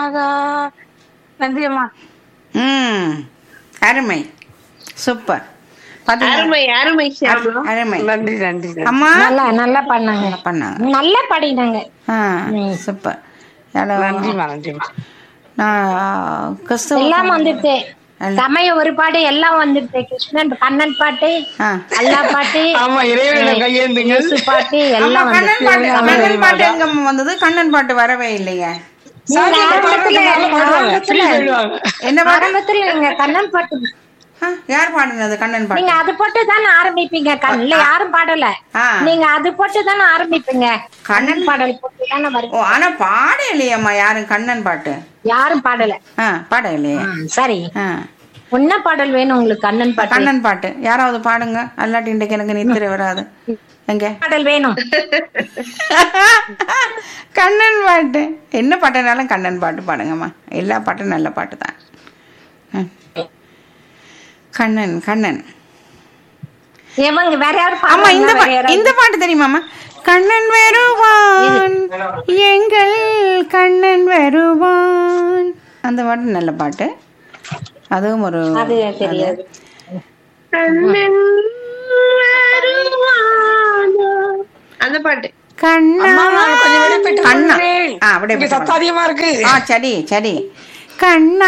ஆகா நன்றி அம்மா ம் அருமை சூப்பர் பாத்தீங்களா? அருமை அருமை ஷியாமா அருமை நன்றி நன்றி நன்றி. அம்மா நல்லா நல்லா பண்ணாங்க நல்லா பண்ணாங்க நல்லா பாடினாங்க ஆ சூப்பர் யாரோ- நன்றிம்மா நன்றிம்மா நான் கிறிஸ்துவ எல்லாம் வந்துருச்சு எல்லாம். சமய ஒரு பாடு எல்லாம் வந்துருச்சு கிருஷ்ணன் கண்ணன் பாட்டு ஆ. அல்லா பாட்டு ஆமா இறைவனை கையேந்துங்க இயேசு பாட்டு ஆமா, எல்லாம் கண்ணன் பாட்டு வந்துருச்சு கண்ணன் பாட்டு எங்க வந்தது கண்ணன் பாட்டு வரவே இல்லைங்க நீங்க ஆரம்பத்துல ஃப்ரீ ஆரம்பத்துல போயிடுவாங்க என்ன பாட்டு ஆரம்பத்துல நீங்க கண்ணன் பாட்டு ஆ, யார் பாடுனது கண்ணன் பாட்டு நீங்க அது போட்டு தானே ஆரம்பிப்பீங்க கண்- இல்ல யாரும் பாடல ஆ. நீங்க அது போட்டு தானே ஆரம்பிப்பீங்க கண்ணன் கண்ணன் பாடல் போட்டு தானே வரும் ஓ ஆனா பாட இல்லையம்மா யாரும் கண்ணன் பாட்டு யாரும் பாடல ஆ பாட இல்லையே ம், சரி ஆ என்ன பாடல் வேணும் உங்களுக்கு கண்ணன் பாட்டு கண்ணன் பாட்டு யாராவது பாடுங்க அல்லாட்டி இன்றைக்கு எனக்கு நித்திரை வராது எங்க பாடல் வேணும் கண்ணன் பாட்டு என்ன பாட்டுனாலும் கண்ணன் பாட்டு பாடுங்கம்மா எல்லா பாட்டும் நல்ல பாட்டு தான் ம். கண்ணன் கண்ணன் இவங்க வேற யாரும் ஆமா இந்த பாடல பா- வேற யாராவது இந்த பாட்டு தெரியுமாமா கண்ணன் வருவான் எங்கள் கண்ணன் வருவான் அந்த பாட்டு நல்ல பாட்டு அதுவும் ஒரு அது தெரியாது கண்ணன் வருவானோ. அந்த பாட்டு கண்ணா நான் கொஞ்சம் வெளியே போயிட்டு கண்ணா வருகிறேன். ஆ அப்படியே இங்க போயிட்டு சத்தம் அதிகமா இருக்கு ஆ சரி சரி கண்ணா